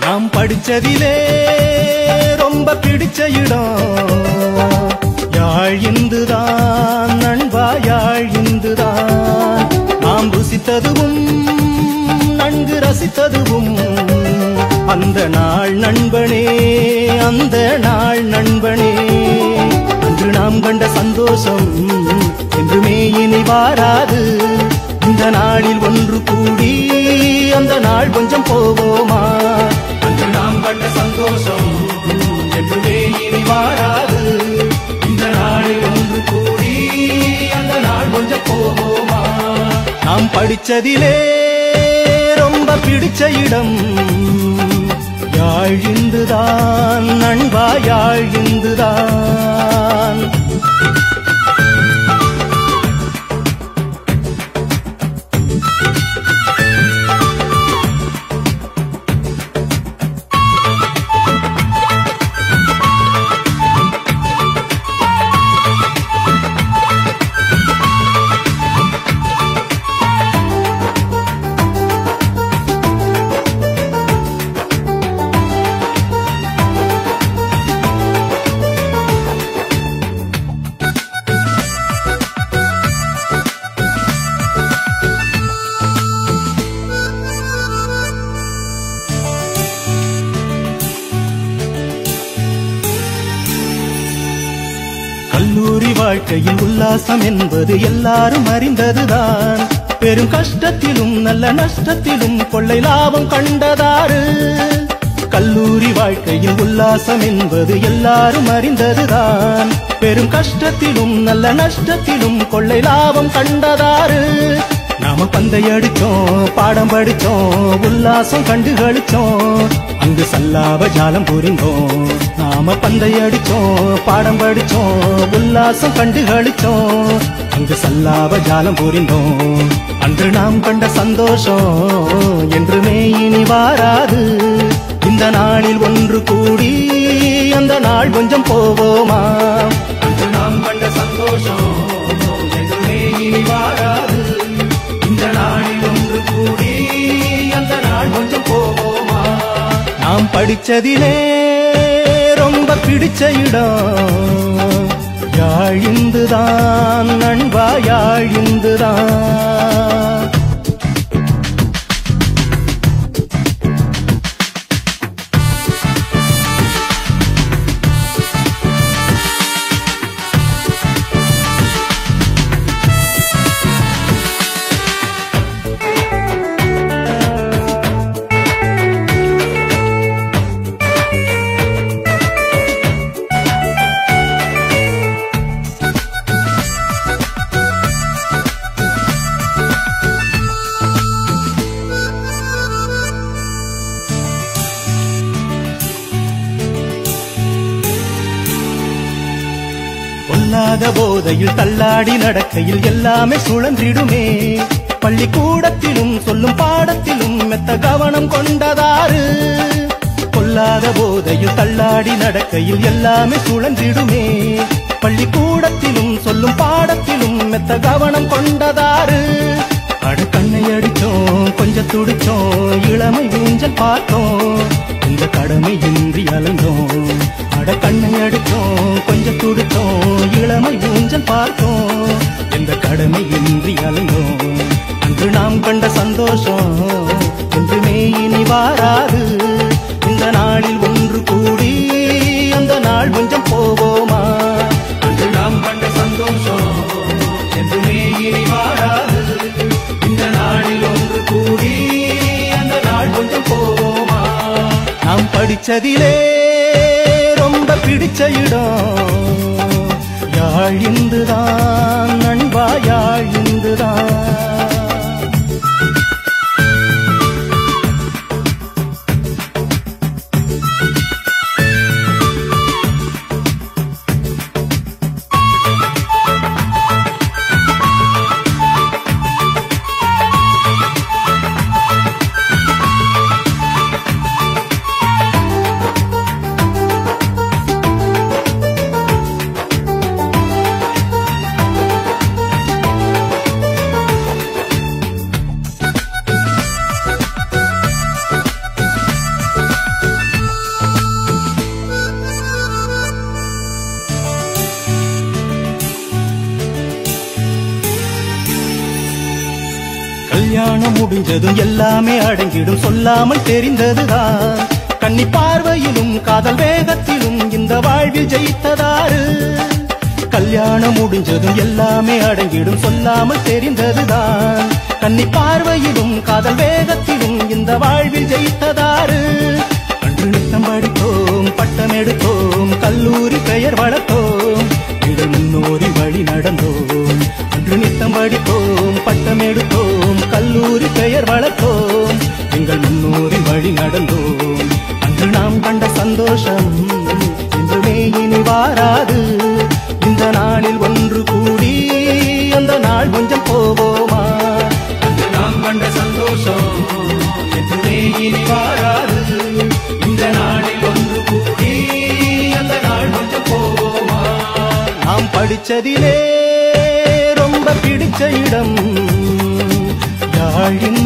நாம் படிச்சதிலே ரொம்ப பிடிச்ச இடம் யாழ் இந்துதான் நண்பா யாழ் இந்துதான் நாம் ருசித்ததுவும் நன்கு ரசித்ததுவும் அந்த நாள் நண்பனே அந்த நாள் நண்பனே அன்று நாம் கண்ட சந்தோஷம் என்றுமே இனி வாராது இந்த நாளில் ஒன்று கூடி அந்த நாள் கொஞ்சம் போவோமா அன்று நாம் கண்ட சந்தோஷம் என்றுமே இனி வாராது இந்த நாளில் ஒன்று கூடி அந்த நாள் கொஞ்சம் போவோமா நாம் படிச்சதிலே ரொம்ப பிடிச்ச இடம் யாழிந்துதான் நண்பா யாழிந்துதான் கல்லூரி வாழ்க்கையில் உல்லாசம் என்பது எல்லாரும் அறிந்ததுதான் பெரும் கஷ்டத்திலும் நல்ல நஷ்டத்திலும் கொள்ளை லாபம் கண்டதாறு கல்லூரி வாழ்க்கையில் உல்லாசம் என்பது எல்லாரும் அறிந்ததுதான் பெரும் கஷ்டத்திலும் நல்ல நஷ்டத்திலும் கொள்ளை லாபம் கண்டதாறு நாம பந்தை அடிச்சோம் பாடம் படிச்சோம் உல்லாசம் கண்டு களிச்சோம் அங்கு சல்லாப ஜாலம் புரிந்தோம் நாம பந்தை அடிச்சோம் பாடம் படிச்சோம் உல்லாசம் கண்டு களிச்சோம் அங்கு சல்லாப ஜாலம் புரிந்தோம் அன்று நாம் கண்ட சந்தோஷம் என்றுமே இனி வாராது இந்த நாளில் ஒன்று கூடி அந்த நாள் கொஞ்சம் போவோமா அன்று நாம் கண்ட சந்தோஷம் என்றுமே இனி வாராது இந்த நாளில் ஒன்று கூடி அந்த நாள் கொஞ்சம் போவோமா நாம் படிச்சதிலே ரொம்ப பிடிச்ச இடம் யாழிந்துதான் நண்பா யாழிந்துதான் பொல்லாத போதையில் தள்ளாடி நடக்கையில் எல்லாமே சுழன்றிடுமே பள்ளிக்கூடத்திலும் சொல்லும் பாடத்திலும் மெத்த கவனம் கொண்டதாறு பொல்லாத போதையில் தள்ளாடி நடக்கையில் எல்லாமே சுழன்றிடுமே பள்ளிக்கூடத்திலும் சொல்லும் பாடத்திலும் மெத்த கவனம் கொண்டதாறு அட கண்ணை அடிச்சோம் கொஞ்சம் துடிச்சோம் இளமை ஊஞ்சல் பார்த்தோம் இந்த கடமை இன்றி அலைந்தோம் அட கண்ணை அடிச்சோம் கொஞ்சம் துடிச்சோம் இளமை ஊஞ்சல் பார்த்தோம் இந்த கடமை இன்றி அலைந்தோம் அன்று நாம் கண்ட சந்தோஷம் என்றுமே இனி வாராது இந்த நாளில் ஒன்று கூடி அந்த நாள் கொஞ்சம் போவோமா அன்று நாம் கண்ட சந்தோஷம் என்றுமே இனி வாராது இந்த நாளில் ஒன்று கூடி அந்த நாள் கொஞ்சம் போவோமா நாம் படிச்சதிலே ரொம்ப பிடிச்ச இடம் யாழிந்துதான் நண்பா யாழிந்துதான் கல்யாணம் முடிஞ்சதும் எல்லாமே அடங்கிடும் சொல்லாமல் தெரிந்ததுதான் கன்னி பார்வையிலும் காதல் வேகத்திலும் இந்த வாழ்வில் ஜெயித்ததாறு கல்யாணம் முடிஞ்சதும் எல்லாமே அடங்கிடும் சொல்லாமல் தெரிந்ததுதான் கன்னி பார்வையிலும் காதல் வேகத்திலும் இந்த வாழ்வில் ஜெயித்ததாறு அன்று நித்தம் படித்தோம் பட்டம் எடுத்தோம் கல்லூரி பெயர் வளர்த்தோம் எங்கள் முன்னோரி வழி நடந்தோம் அன்று நித்தம் படித்தோம் பட்டம் எடுத்தோம் கல்லூரி பெயர் வளர்த்தோம் எங்கள் முன்னோரி வழி நடந்தோம் அன்று நாம் கண்ட சந்தோஷம் என்றுமே இனி வாராது இந்த நாளில் ஒன்று கூடி அந்த நாள் கொஞ்சம் போவோமா அன்று நாம் கண்ட சந்தோஷம் என்றுமே இனி வாராது இந்த நாளில் ஒன்று கூடி அந்த நாள் கொஞ்சம் போவோமா நாம் படிச்சதிலே ரொம்ப பிடிச்ச இடம் யாழின்